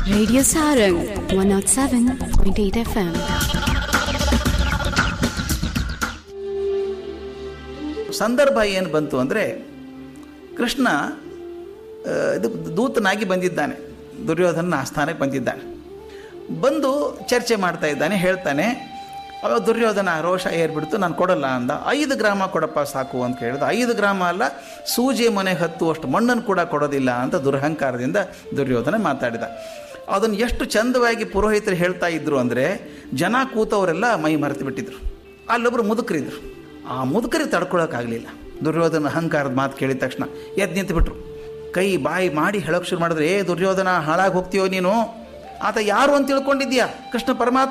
Radio Sarang 107.8 FM. ಸಂದರ್ಭ ಏನು ಬಂತು ಅಂದರೆ ಕೃಷ್ಣ ಆ, ಇದು ದೂತನಾಗಿ ಬಂದಿದ್ದಾನೆ ದುರ್ಯೋಧನ ಆಸ್ಥಾನಕ್ಕೆ ಬಂದಿದ್ದಾನೆ ಬಂದು ಚರ್ಚೆ ಮಾಡ್ತಾ ಇದ್ದಾನೆ ಹೇಳ್ತಾನೆ ಅವಾಗ ದುರ್ಯೋಧನ ರೋಷ ಏರ್ಬಿಡ್ತು ನಾನು ಕೊಡಲ್ಲ ಅಂದ ಐದು ಗ್ರಾಮ ಕೊಡಪ್ಪ ಸಾಕು ಅಂತ ಕೇಳಿದ ಐದು ಗ್ರಾಮ ಅಲ್ಲ ಸೂಜಿ ಮನೆಗೆ ಹತ್ತುವಷ್ಟು ಮಣ್ಣನ್ನು ಕೂಡ ಕೊಡೋದಿಲ್ಲ ಅಂತ ದುರಹಂಕಾರದಿಂದ ದುರ್ಯೋಧನ ಮಾತಾಡಿದ ಅದನ್ನು ಎಷ್ಟು ಚಂದವಾಗಿ ಪುರೋಹಿತರು ಹೇಳ್ತಾ ಇದ್ರು ಅಂದರೆ ಜನ ಕೂತವರೆಲ್ಲ ಮೈ ಮರೆತು ಬಿಟ್ಟಿದ್ರು ಅಲ್ಲೊಬ್ಬರು ಮುದುಕರಿದ್ರು ಆ ಮುದುಕರಿಗೆ ತಡ್ಕೊಳಕ್ಕಾಗಲಿಲ್ಲ ದುರ್ಯೋಧನ ಅಹಂಕಾರದ ಮಾತು ಕೇಳಿದ ತಕ್ಷಣ ಎದ್ದು ನಿಂತುಬಿಟ್ರು ಕೈ ಬಾಯಿ ಮಾಡಿ ಹೇಳೋಕೆ ಶುರು ಮಾಡಿದ್ರೆ ಏ ದುರ್ಯೋಧನ ಹಾಳಾಗಿ ಹೋಗ್ತೀಯೋ ನೀನು ಆತ ಯಾರು ಅಂತ ತಿಳ್ಕೊಂಡಿದ್ಯಾ ಕೃಷ್ಣ ಪರಮಾತ್ಮ